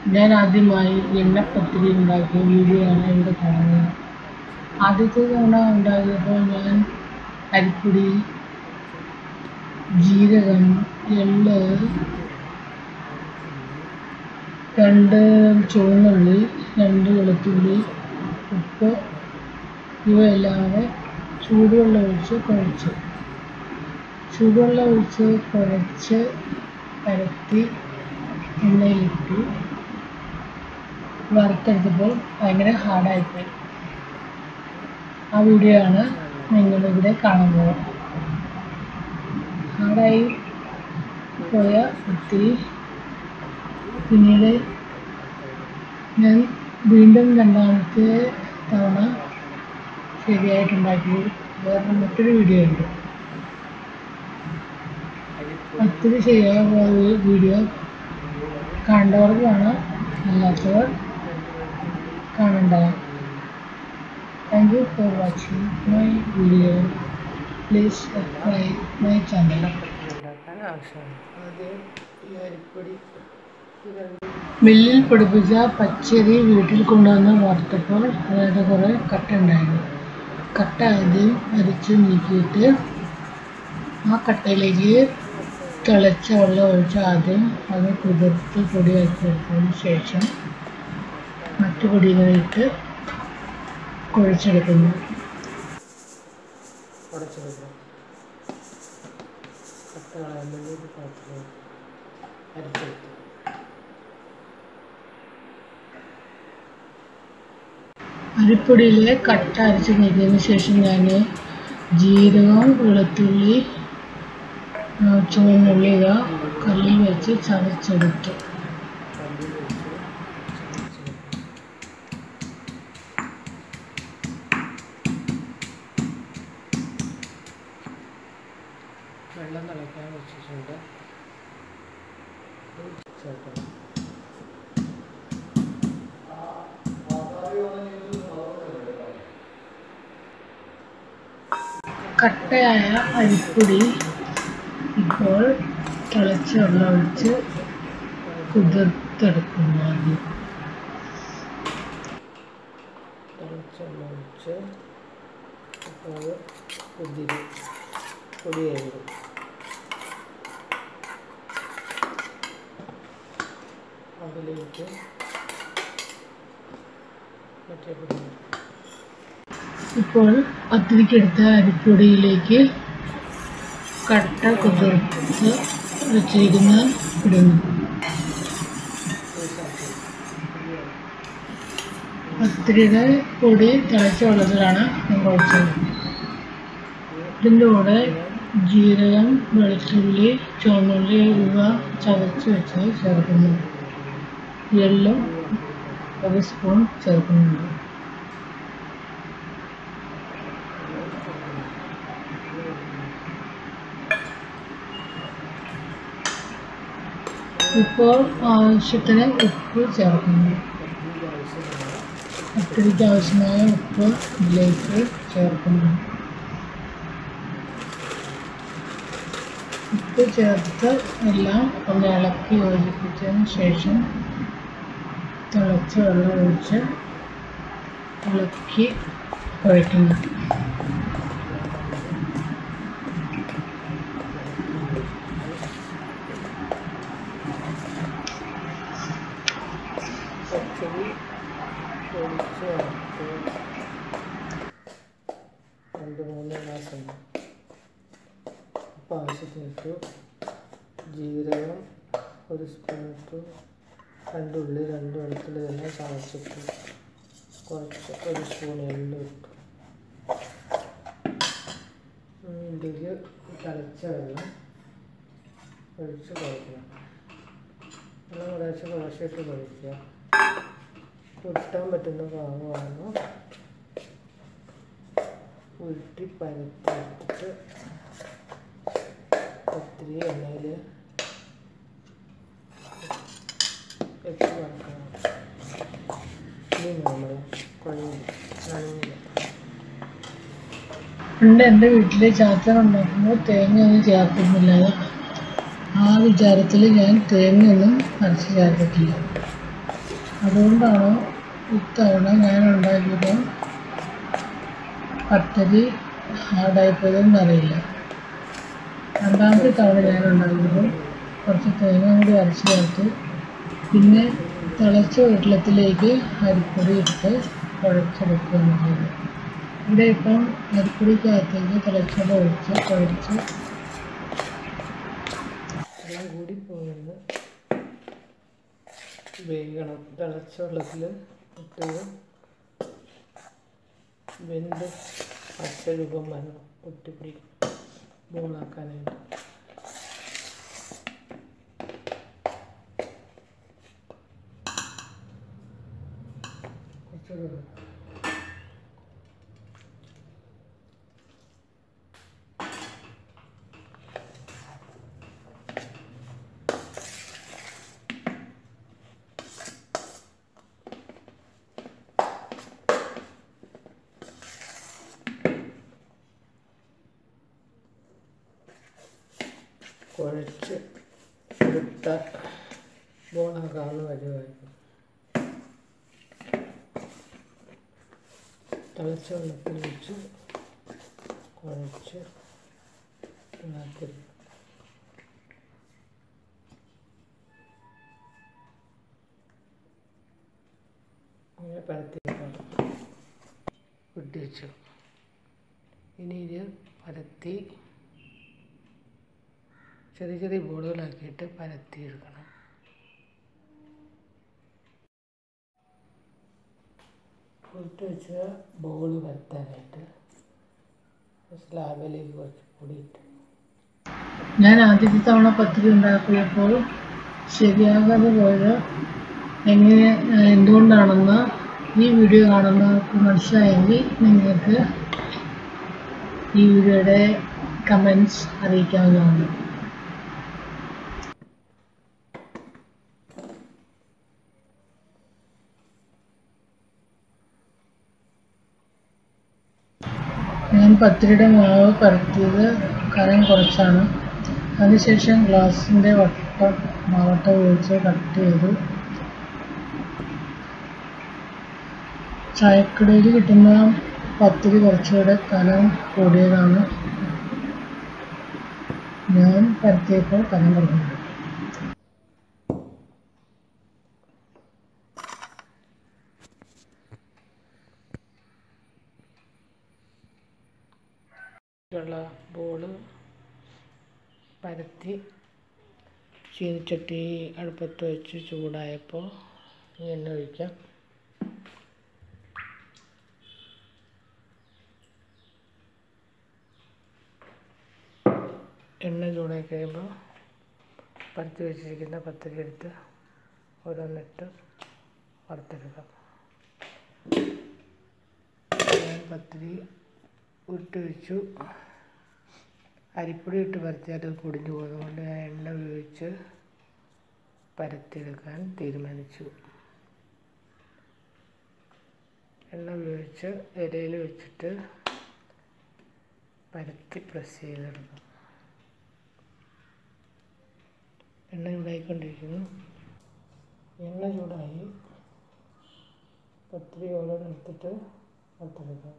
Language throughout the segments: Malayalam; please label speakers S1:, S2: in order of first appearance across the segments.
S1: ഞാൻ ആദ്യമായി എണ്ണപ്പത്തിരി ഉണ്ടാക്കിയ വീഡിയോ ആണ് ഇവിടെ കാണുന്നത് ആദ്യത്തെ തവണ ഉണ്ടാക്കിയപ്പോൾ ഞാൻ അരിപ്പൊടി ജീരകം എള്ള് രണ്ട് ചുവന്നുള്ളി രണ്ട് വെളുത്തുള്ളി ഉപ്പ് ഇവയെല്ലാം ചൂടുവെള്ളം ഒഴിച്ച് കുഴച്ചു ചൂടുവെള്ളം ഒഴിച്ച് കുഴച്ച് പരത്തി എണ്ണയിലിട്ടു വറുത്തെടുത്തപ്പോൾ ഭയങ്കര ഹാർഡായിപ്പോയി ആ വീഡിയോ ആണ് നിങ്ങളിവിടെ കാണുന്നത് ഹാർഡായി പോയ ഒത്തിരി പിന്നീട് ഞാൻ വീണ്ടും രണ്ടാമത്തെ തവണ ശരിയായിട്ടുണ്ടാക്കി വേറെ മറ്റൊരു വീഡിയോ ഉണ്ട് ഒത്തിരി ശരിയായ പോയ വീഡിയോ കണ്ടവർക്ക് കാണാം അല്ലാത്തവർ കാണണ്ടാവും thank you for watching my video please subscribe my channel
S2: ഉണ്ടാക്കാൻ ആവശ്യമാണ് ആദ്യം ഈ അരിപ്പൊടി ഈ രണ്ട്
S1: മില്ലിൽ പൊടിപ്പിച്ച പച്ചരി വീട്ടിൽ കൊണ്ടുവന്ന് വറുത്തപ്പോൾ അതിനകത്ത് കുറേ കട്ട ഉണ്ടായിരുന്നു കട്ട ആദ്യം അരിച്ച് നീക്കിയിട്ട് ആ കട്ടയിലേക്ക് തിളച്ച വെള്ളം ഒഴിച്ച് ആദ്യം അത് കുതിർത്ത് പൊടിയാക്കി എടുത്തതിന് ശേഷം മറ്റു പൊടികളിട്ട് കുഴച്ചെടുക്കുന്നു
S2: ഉടച്ചെടുക്കണം കട്ട കളയാൻ വേണ്ടി ഒരു പാത്രം അരിച്ചെടുത്തു
S1: അരിപ്പൊടിയിലെ കട്ട അരച്ച് നീക്കിയതിന് ശേഷം ഞാൻ ജീരകം വെളുത്തുള്ളി ആ, ചുവന്നുള്ളി ഇവ കല്ലിൽ വെച്ച് ചതച്ചെടുത്തു
S2: കല്ലിൽ വെച്ച് ചതച്ചെടുക്കും വെള്ളം തിളയ്ക്കാൻ വെച്ചിട്ടുണ്ട് ഇത് ചേർക്കണം
S1: കട്ടയായ അരിപ്പൊടി ഇപ്പോൾ തിളച്ച വെള്ളം ഒഴിച്ച് കുതിർത്തെടുക്കുന്നു ആദ്യം
S2: തിളച്ച വെള്ളം ഒഴിച്ച് അപ്പോൾ അത് കുതിരി പൊടിയായിരുന്നു അതിലേക്ക് മറ്റേ പൊടി
S1: ഇപ്പോൾ പത്തിരിക്കെടുത്ത അരിപ്പൊടിയിലേക്ക് കട്ട കുതിർത്ത് വെച്ചിരിക്കുന്ന ഇടുന്നു പത്തിരിയുടെ പൊടി തിളച്ച വെള്ളത്തിലാണ് ഞാൻ കുഴച്ചത് ഇതിൻ്റെ കൂടെ ജീരകം വെളുത്തുള്ളി ചുവന്നുള്ളി ഇവ ചതച്ച് വെച്ച് ചേർക്കുന്നു എള്ളും ഒരു സ്പൂൺ ചേർക്കുന്നുണ്ട് ഇപ്പോൾ ആവശ്യത്തിന് ഉപ്പ് ചേർക്കുന്നു പത്തിരിക്ക് ആവശ്യമായ ഉപ്പ് ഇതിലേക്ക് ചേർക്കുന്നു ഉപ്പ് ചേർത്ത് എല്ലാം ഒന്ന് ഇളക്കി യോജിപ്പിച്ചതിന് ശേഷം തിളച്ച വെള്ളം ഒഴിച്ച് ഇളക്കി കുഴയ്ക്കുന്നു
S2: പച്ചരി പൊടിച്ച് ചേർത്ത് രണ്ട് മൂന്ന് ഗ്ലാസ് ഉണ്ട് അപ്പോൾ ആവശ്യത്തിന് ഇട്ടു ജീരകം ഒരു സ്പൂൺ ഇട്ടു രണ്ട് ഉള്ളി രണ്ട് വെളുത്തുള്ളി എല്ലാം ചതച്ചിട്ടു കുറച്ച് ഒരു സ്പൂൺ എള്ള് ഇട്ടു ഇതിലേക്ക് തിളച്ച വെള്ളം ഒഴിച്ച് കുഴക്കണം വെള്ളം കുറേശ്ശെ കുറേശ്ശായിട്ട് കഴിക്കുക കുട്ടാൻ പറ്റുന്ന ഭാഗമാണ് ഉരുട്ടി പരത്തിയിട്ട് ഒത്തിരി എണ്ണയിൽ വെച്ച് വറക്കണം ഇനി നമ്മൾ കുഴഞ്ഞില്ല നനഞ്ഞില്ല
S1: പണ്ട് എൻ്റെ വീട്ടിൽ ചാച്ചൻ ഉണ്ടാക്കുമ്പോൾ തേങ്ങ ഒന്നും ചേർക്കുന്നില്ല ആ വിചാരത്തിൽ ഞാൻ തേങ്ങയൊന്നും അരച്ച് ചേർത്തിട്ടില്ല അതുകൊണ്ടാണ് ഇത്തവണ ഞാൻ ഉണ്ടാക്കിയത് പദ്ധതി ഹാർഡായിപ്പോയതെന്ന് അറിയില്ല രണ്ടാമത്തെ തവണ ഞാൻ ഉണ്ടാക്കിയപ്പോൾ കുറച്ച് തേങ്ങ കൂടി അരച്ച് ചേർത്ത് പിന്നെ തിളച്ച വെള്ളത്തിലേക്ക് അരിപ്പൊടി ഇട്ട് കുഴച്ചെടുക്കുകയാണ് ചെയ്തത് ഇവിടെ ഇപ്പം അരിപ്പൊടിക്കകത്തേക്ക് തിളച്ചത് ഒഴിച്ച് കുഴച്ച്
S2: വെള്ളം കൂടി പോകുന്നത് വേഗണം തിളച്ച വെള്ളത്തിൽ ഇട്ടത് വെന്ത് പച്ച രൂപം വരണം പൊട്ടിപ്പിടി ബോളാക്കാനായിട്ട് കുറച്ചുകൂടെ ഇടാം. കുഴച്ച് എടുത്ത ബോളാക്കാവുന്ന വരുമായിരിക്കും തിളച്ച വെള്ളത്തിൽ വെച്ച് കുഴച്ച് ഇതിനകത്ത് ഇങ്ങനെ പരത്തി വിട്ട് വെച്ചു ഇനി ഇത് പരത്തി ചെറിയ ചെറിയ ബോളുകളാക്കിയിട്ട് പരത്തിയെടുക്കണം വിട്ട് വെച്ച ബോൾ പരത്താനായിട്ട് സ്ലാബിലേക്ക് കുറച്ച് പൊടിയിട്ട്
S1: ഞാൻ ആദ്യത്തെ തവണ പത്തിരി ഉണ്ടാക്കിയപ്പോൾ ശരിയാകാതെ പോയത് എങ്ങനെ ഏഹ്, എന്തുകൊണ്ടാണെന്ന് ഈ വീഡിയോ കാണുന്നവർക്ക് മനസ്സിലായെങ്കിൽ നിങ്ങൾക്ക് ഈ വീഡിയോയുടെ കമൻസ് അറിയിക്കാവുന്നതാണ് ഞാൻ പത്തിരിയുടെ മാവ് പരത്തിയത് കനം കുറച്ചാണ് അതിനുശേഷം ഗ്ലാസിൻ്റെ വട്ടം മാവട്ട ഉപയോഗിച്ച് കട്ട് ചെയ്തു ചായക്കടയിൽ കിട്ടുന്ന പത്തിരി കുറച്ചുകൂടെ കനം കൂടിയതാണ് ഞാൻ പരത്തിയപ്പോൾ കനം കുറഞ്ഞത്
S2: ഉള്ള ബോള് പരത്തി ചീനിച്ചട്ടി അടുപ്പത്ത് വെച്ച് ചൂടായപ്പോൾ എണ്ണ ഒഴിക്കാം എണ്ണ ചൂടായി കഴിയുമ്പോൾ പരത്തി വെച്ചിരിക്കുന്ന പത്തിരി എടുത്ത് ഓരോന്നിട്ട് വറുത്തെടുക്കാം ഞാൻ പത്തിരി ഉരുട്ട് വെച്ചു അരിപ്പൊടി ഇട്ട് പരത്തിയാൽ അത് പൊടിഞ്ഞു പോകുന്നതുകൊണ്ട് ഞാൻ എണ്ണ ഉപയോഗിച്ച് പരത്തിയെടുക്കാൻ തീരുമാനിച്ചു എണ്ണ ഉപയോഗിച്ച് ഇലയിൽ വെച്ചിട്ട് പരത്തി പ്രസ് ചെയ്തെടുക്കും എണ്ണ ചൂടായിക്കൊണ്ടിരിക്കുന്നു എണ്ണ ചൂടായി പത്തിരി ഓരോന്നെടുത്തിട്ട് വറുത്തെടുക്കാം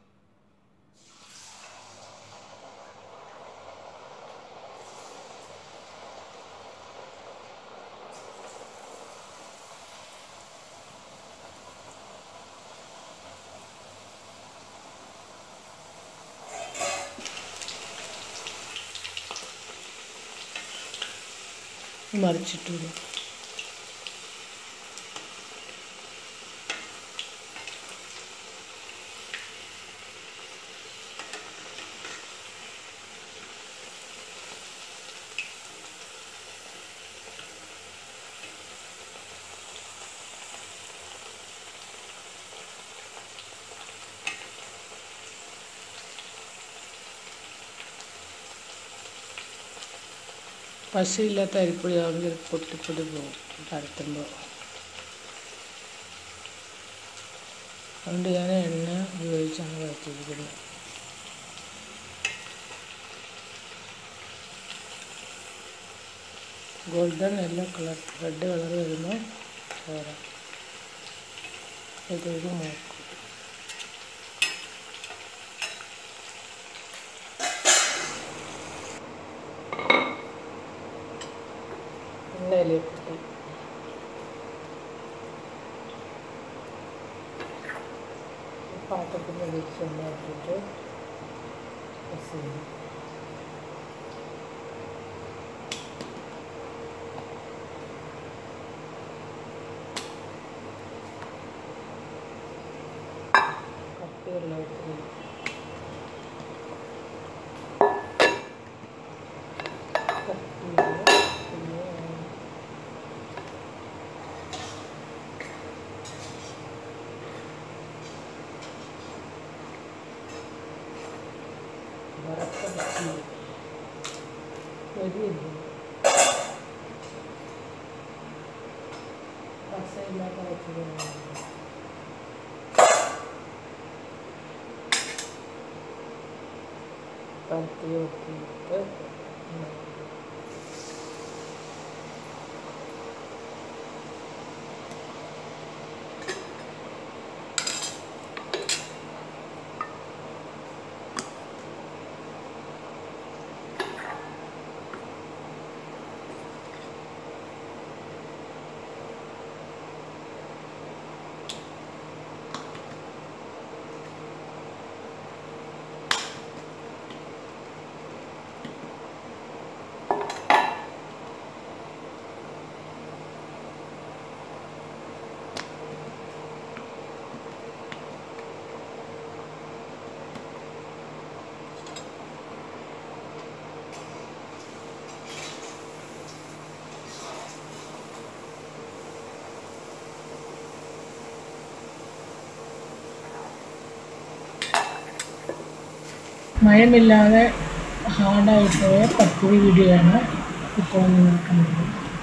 S2: മറിച്ചിട്ടിടും പശയില്ലാത്ത അരിപ്പൊടി ആണെങ്കിൽ പൊട്ടിപ്പൊടി പോകും പരത്തുമ്പോൾ അതുകൊണ്ട് ഞാൻ എണ്ണ ഉപയോഗിച്ചാണ് പരത്തിയിരിക്കുന്നത് golden yellow colour red colour വരുമ്പോൾ പോരാ ഇതിലേക്ക് മൂക്കും എണ്ണയിലേക്ക് ഇട്ട് പാത്രത്തിൻ്റെ വെളിച്ചെണ്ണ ഇട്ടിട്ട് പ്രസ് ചെയ്യും കട്ടിയുള്ളവർക്ക് കട്ടിയുള്ള പിന്നെ വറുത്തരച്ച് വരിയില്ല പസയില്ലാത്ത വെച്ചത് പരത്തി വെട്ടിയിട്ട്
S1: മയമില്ലാതെ ഹാർഡായി പോയ പത്തിരി വീഡിയോയാണ് ഇപ്പോൾ നിങ്ങൾ കണ്ടത്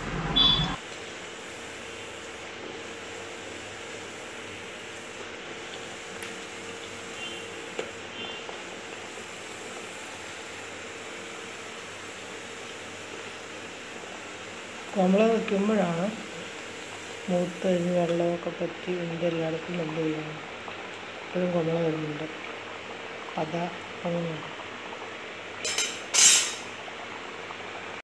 S2: നമ്മൾ വയ്ക്കുമ്പോഴാണ് മൂത്ത് കഴിഞ്ഞ് വെള്ളമൊക്കെ പറ്റി ഇതിൻ്റെ എല്ലായിടത്തും വെന്ത് വീഴുന്നത് ഇപ്പോഴും കുമള വരുന്നുണ്ട് അതാ അങ്ങനെയാണ്